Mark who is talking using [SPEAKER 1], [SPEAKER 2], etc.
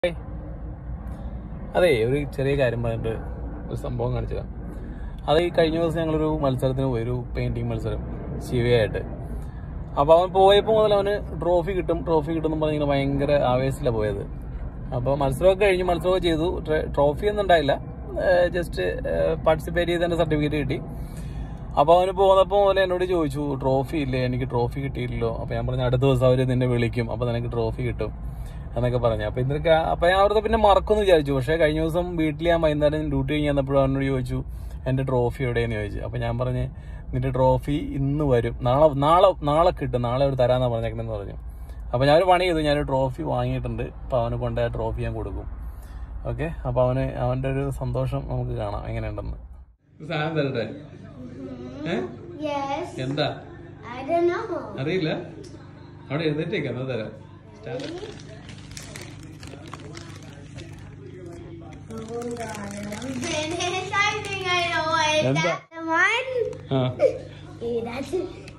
[SPEAKER 1] ഏയ്. അതെ ഒരു ചെറിയ കാര്യം പറഞ്ഞിട്ട് ഒരു സംഭവം കാണിച്ചതാ അത് ഈ കഴിഞ്ഞ ദിവസം ഞങ്ങളൊരു മത്സരത്തിന് പോയി ഒരു പെയിന്റിങ് മത്സരം ശിവയായിട്ട് അപ്പൊ അവൻ പോയപ്പോ മുതൽ അവന് ട്രോഫി കിട്ടും ട്രോഫി കിട്ടും എന്ന് പറഞ്ഞ് ഇങ്ങനെ ഭയങ്കര ആവേശത്തിലാണ് പോയത് അപ്പോൾ മത്സരമൊക്കെ കഴിഞ്ഞ് മത്സരമൊക്കെ ചെയ്തു ട്രോഫി ഒന്നും ഉണ്ടായില്ല ജസ്റ്റ് പാർട്ടിസിപ്പേറ്റ് ചെയ്തതിന്റെ സർട്ടിഫിക്കറ്റ് കിട്ടി അപ്പൊ അവന് പോന്നപ്പോ മുതൽ എന്നോട് ചോദിച്ചു ട്രോഫി ഇല്ലേ എനിക്ക് ട്രോഫി കിട്ടിയില്ലല്ലോ അപ്പൊ ഞാൻ പറഞ്ഞു അടുത്ത ദിവസം അവര് നിന്നെ വിളിക്കും അപ്പൊ നിനക്ക് ട്രോഫി കിട്ടും എന്നൊക്കെ പറഞ്ഞു അപ്പൊ ഇതൊക്കെ അപ്പൊ ഞാൻ അവിടുത്തെ പിന്നെ മറക്കുമെന്ന് വിചാരിച്ചു പക്ഷെ കഴിഞ്ഞ ദിവസം വീട്ടിൽ ഞാൻ വൈകുന്നേരം ഡ്യൂട്ടി കഴിഞ്ഞ് വന്നപ്പോഴും അവനോട് ചോദിച്ചു എന്റെ ട്രോഫി എവിടെയെന്ന് ചോദിച്ചു അപ്പൊ ഞാൻ പറഞ്ഞ് നിന്റെ ട്രോഫി ഇന്ന് വരും നാളെ നാളെ നാളെ കിട്ടും നാളെ ഒരു തരാന്നാ പറഞ്ഞേക്കണെന്ന് പറഞ്ഞു അപ്പൊ ഞാനൊരു പണി ചെയ്തു ഞാനൊരു ട്രോഫി വാങ്ങിയിട്ടുണ്ട് അപ്പൊ അവന് കൊണ്ട് ആ ട്രോഫി ഞാൻ കൊടുക്കും ഓക്കെ അപ്പൊ അവന് അവന്റെ ഒരു സന്തോഷം നമുക്ക് കാണാം എങ്ങനെയുണ്ടെന്ന് സാധനം തരട്ടെ
[SPEAKER 2] Yes.
[SPEAKER 1] എന്താ
[SPEAKER 2] I don't know.
[SPEAKER 1] അറിയില്ല അവിടെ എഴുന്നേറ്റേക്ക് എന്നാ തരാം start
[SPEAKER 2] Finish. I think I know what
[SPEAKER 1] എന്താ?
[SPEAKER 2] that the one.
[SPEAKER 1] ആ
[SPEAKER 2] Eh, that's